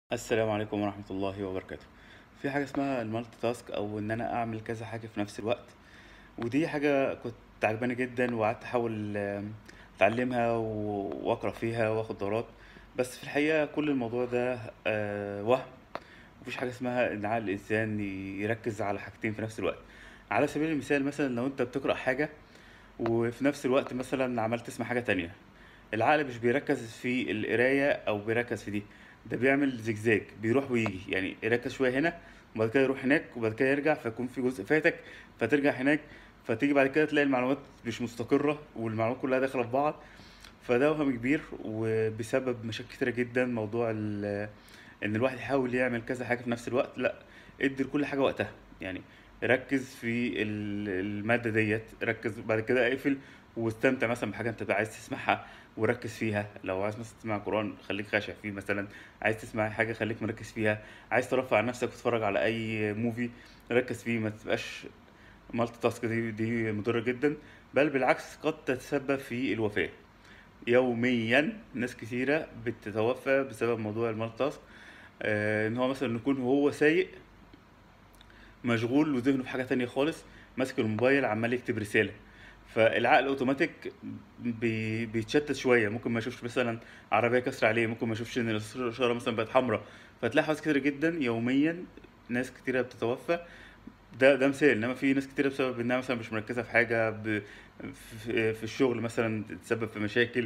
السلام عليكم ورحمة الله وبركاته في حاجة اسمها المالتي تاسك او ان انا اعمل كذا حاجة في نفس الوقت ودي حاجة كنت عجباني جدا وقعدت احاول آم، اتعلمها و- واقرا فيها واخد دورات بس في الحقيقة كل الموضوع ده آه، وهم مفيش حاجة اسمها ان عقل الانسان يركز على حاجتين في نفس الوقت على سبيل المثال مثلا لو انت بتقرأ حاجة وفي نفس الوقت مثلا عمال تسمع حاجة تانية العقل مش بيركز في القراية أو بيركز في دي ده بيعمل زجزاج بيروح ويجي يعني يركز شوية هنا وبعد كده يروح هناك وبعد كده يرجع فيكون في جزء فاتك فترجع هناك فتيجي بعد كده تلاقي المعلومات مش مستقرة والمعلومات كلها داخلة في بعض فده وهم كبير وبسبب مشاكل كتيرة جدا موضوع ال- إن الواحد يحاول يعمل كذا حاجة في نفس الوقت لأ ادي لكل حاجة وقتها يعني ركز في ال- المادة ديت ركز بعد كده اقفل واستمتع مثلا بحاجة انت عايز تسمعها وركز فيها لو عايز مثلا تسمع قرآن خليك خاشع فيه مثلا عايز تسمع حاجة خليك مركز فيها عايز ترفع عن نفسك وتتفرج على أي موفي ركز فيه ما تبقاش مالتي تاسك دي دي مضرة جدا بل بالعكس قد تتسبب في الوفاة يوميا ناس كثيرة بتتوفى بسبب موضوع المالتي تاسك آه، ان هو مثلا يكون هو سايق مشغول وذهنه في حاجة تانية خالص ماسك الموبايل عمال يكتب رسالة فالعقل اوتوماتيك بي بيتشتت شوية ممكن ما يشوفش مثلا عربية كسر عليه ممكن ما يشوفش ان الإشارة مثلا بقت حمراء فتلاقي حوادث كتير جدا يوميا ناس كتيرة بتتوفى ده ده مثال انما في ناس كتيرة بسبب انها مثلا مش مركزة في حاجة ب... في... في الشغل مثلا تتسبب في مشاكل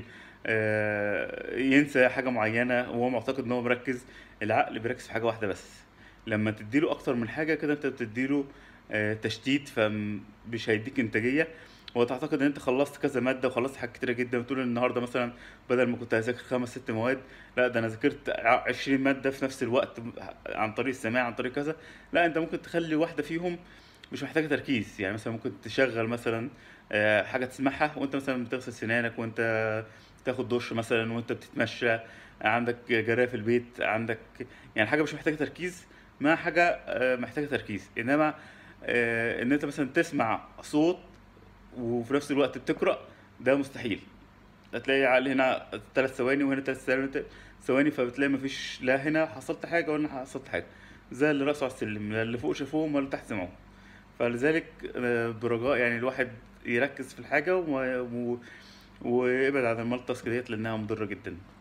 آه، ينسى حاجة معينة وهو معتقد ان هو مركز العقل بيركز في حاجة واحدة بس لما تديله اكتر من حاجة كده انت بتديله آه، تشتيت فمش هيديك انتاجية وتعتقد ان انت خلصت كذا مادة وخلصت حاجات كتيرة جدا وتقول النهاردة مثلا بدل ما كنت هذاكر خمس ست مواد لا ده انا ذاكرت ع- عشرين مادة في نفس الوقت عن طريق السماع عن طريق كذا لا انت ممكن تخلي واحدة فيهم مش محتاجة تركيز يعني مثلا ممكن تشغل مثلا آه، حاجة تسمعها وانت مثلا بتغسل سنانك وانت تاخد دش مثلا وانت بتتمشى عندك جراية في البيت عندك يعني حاجة مش محتاجة تركيز مع حاجة آه، محتاجة تركيز انما آه، ان انت مثلا تسمع صوت وفي نفس الوقت بتقرأ ده مستحيل هتلاقي عقل هنا ثلاث ثواني وهنا ثلاث ثواني ثواني فبتلاقي مفيش لا هنا حصلت حاجة ولا هنا حصلت حاجة زي اللي رأسه على السلم لا اللي فوق شافوهم ولا تحت سمعوهم فلذلك آه، برجاء يعني الواحد يركز في الحاجة وما- و- ويبعد عن المالتي تاسك ديت لأنها مضرة جدا